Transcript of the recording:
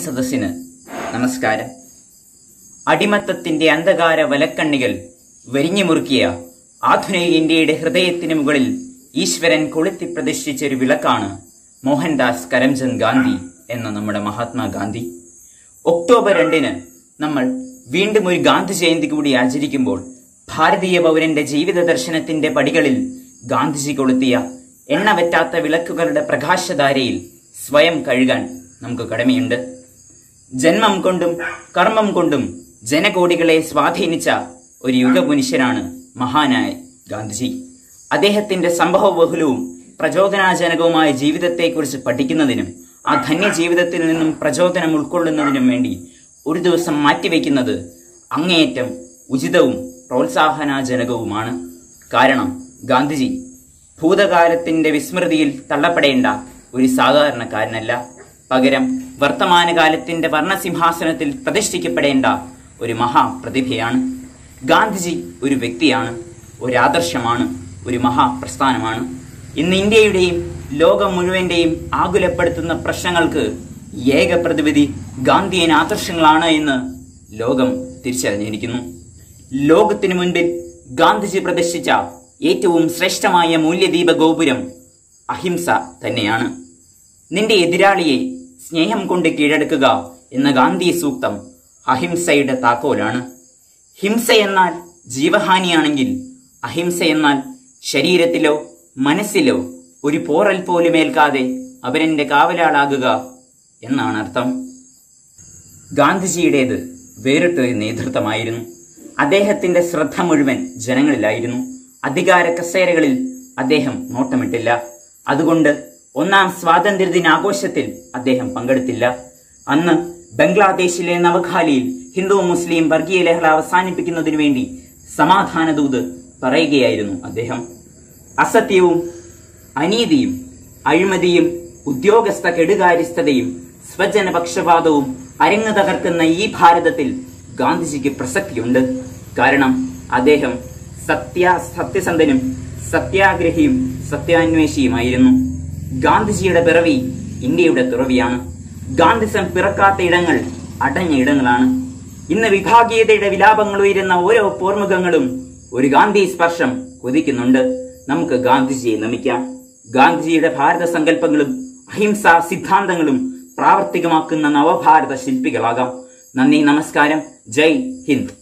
സദസ്സിന് നമസ്കാരം അടിമത്തത്തിന്റെ അന്ധകാര വലക്കണ്ണികൾ വരിഞ്ഞു മുറുക്കിയ ആധുനിക ഇന്ത്യയുടെ ഹൃദയത്തിന് മുകളിൽ ഈശ്വരൻ കൊളുത്തി പ്രതിഷ്ഠിച്ച ഒരു വിളക്കാണ് മോഹൻദാസ് കരംചന്ദ് ഗാന്ധി എന്ന നമ്മുടെ മഹാത്മാഗാന്ധി ഒക്ടോബർ രണ്ടിന് നമ്മൾ വീണ്ടും ഒരു ഗാന്ധി ജയന്തി കൂടി ആചരിക്കുമ്പോൾ ഭാരതീയ പൗരന്റെ ജീവിത ദർശനത്തിന്റെ പടികളിൽ ഗാന്ധിജി കൊളുത്തിയ എണ്ണവറ്റാത്ത വിളക്കുകളുടെ പ്രകാശധാരയിൽ സ്വയം കഴുകാൻ നമുക്ക് കടമയുണ്ട് ജന്മം കൊണ്ടും കർമ്മം കൊണ്ടും ജനകോടികളെ സ്വാധീനിച്ച ഒരു യുഗമനുഷ്യനാണ് മഹാനായ ഗാന്ധിജി അദ്ദേഹത്തിന്റെ സംഭവബഹുലവും പ്രചോദനാജനകവുമായ ജീവിതത്തെക്കുറിച്ച് പഠിക്കുന്നതിനും ആ ധന്യ ജീവിതത്തിൽ നിന്നും പ്രചോദനം ഉൾക്കൊള്ളുന്നതിനും വേണ്ടി ഒരു ദിവസം മാറ്റിവെക്കുന്നത് അങ്ങേയറ്റം ഉചിതവും പ്രോത്സാഹനാജനകവുമാണ് കാരണം ഗാന്ധിജി ഭൂതകാലത്തിന്റെ വിസ്മൃതിയിൽ തള്ളപ്പെടേണ്ട ഒരു സാധാരണക്കാരനല്ല പകരം വർത്തമാനകാലത്തിന്റെ വർണ്ണസിംഹാസനത്തിൽ പ്രതിഷ്ഠിക്കപ്പെടേണ്ട ഒരു മഹാപ്രതിഭയാണ് ഗാന്ധിജി ഒരു വ്യക്തിയാണ് ഒരു ആദർശമാണ് ഒരു മഹാപ്രസ്ഥാനമാണ് ഇന്ന് ഇന്ത്യയുടെയും ലോകം മുഴുവന്റെയും ആകുലപ്പെടുത്തുന്ന പ്രശ്നങ്ങൾക്ക് ഏക പ്രതിവിധി ഗാന്ധിയൻ ആദർശങ്ങളാണ് എന്ന് ലോകം തിരിച്ചറിഞ്ഞിരിക്കുന്നു ലോകത്തിനു മുൻപിൽ ഗാന്ധിജി പ്രതിഷ്ഠിച്ച ഏറ്റവും ശ്രേഷ്ഠമായ മൂല്യദീപ ഗോപുരം അഹിംസ തന്നെയാണ് നിന്റെ എതിരാളിയെ സ്നേഹം കൊണ്ട് കീഴടക്കുക എന്ന ഗാന്ധി സൂക്തം അഹിംസയുടെ താക്കോലാണ് ഹിംസ എന്നാൽ ജീവഹാനിയാണെങ്കിൽ അഹിംസ എന്നാൽ ശരീരത്തിലോ മനസ്സിലോ ഒരു പോറൽ പോലും ഏൽക്കാതെ അവരെന്റെ കാവലാളാകുക എന്നാണ് അർത്ഥം ഗാന്ധിജിയുടേത് വേറിട്ടൊരു നേതൃത്വമായിരുന്നു അദ്ദേഹത്തിന്റെ ശ്രദ്ധ മുഴുവൻ ജനങ്ങളിലായിരുന്നു അധികാര കസേരകളിൽ അദ്ദേഹം നോട്ടമിട്ടില്ല അതുകൊണ്ട് ഒന്നാം സ്വാതന്ത്ര്യ ദിനാഘോഷത്തിൽ അദ്ദേഹം പങ്കെടുത്തില്ല അന്ന് ബംഗ്ലാദേശിലെ നവഖാലിയിൽ ഹിന്ദു മുസ്ലിം വർഗീയ ലഹള അവസാനിപ്പിക്കുന്നതിനു വേണ്ടി സമാധാന ദൂത് പറയുകയായിരുന്നു അദ്ദേഹം അസത്യവും അനീതിയും അഴിമതിയും ഉദ്യോഗസ്ഥ കെടുകാര്യസ്ഥതയും സ്വജനപക്ഷപാതവും അരങ്ങ് തകർക്കുന്ന ഈ ഭാരതത്തിൽ ഗാന്ധിജിക്ക് പ്രസക്തിയുണ്ട് കാരണം അദ്ദേഹം സത്യ സത്യസന്ധനും സത്യാഗ്രഹിയും സത്യാന്വേഷിയുമായിരുന്നു ഗാന്ധിജിയുടെ പിറവി ഇന്ത്യയുടെ തുറവിയാണ് ഗാന്ധിസം പിറക്കാത്ത ഇടങ്ങൾ അടഞ്ഞ ഇടങ്ങളാണ് ഇന്ന് വിഭാഗീയതയുടെ വിലാപങ്ങൾ ഉയരുന്ന ഓരോ പോർമുഖങ്ങളും ഒരു ഗാന്ധി സ്പർശം കൊതിക്കുന്നുണ്ട് നമുക്ക് ഗാന്ധിജിയെ നമിക്കാം ഗാന്ധിജിയുടെ ഭാരത സങ്കല്പങ്ങളും അഹിംസാ സിദ്ധാന്തങ്ങളും പ്രാവർത്തികമാക്കുന്ന നവഭാരത ശില്പികളാകാം നന്ദി നമസ്കാരം ജയ് ഹിന്ദ്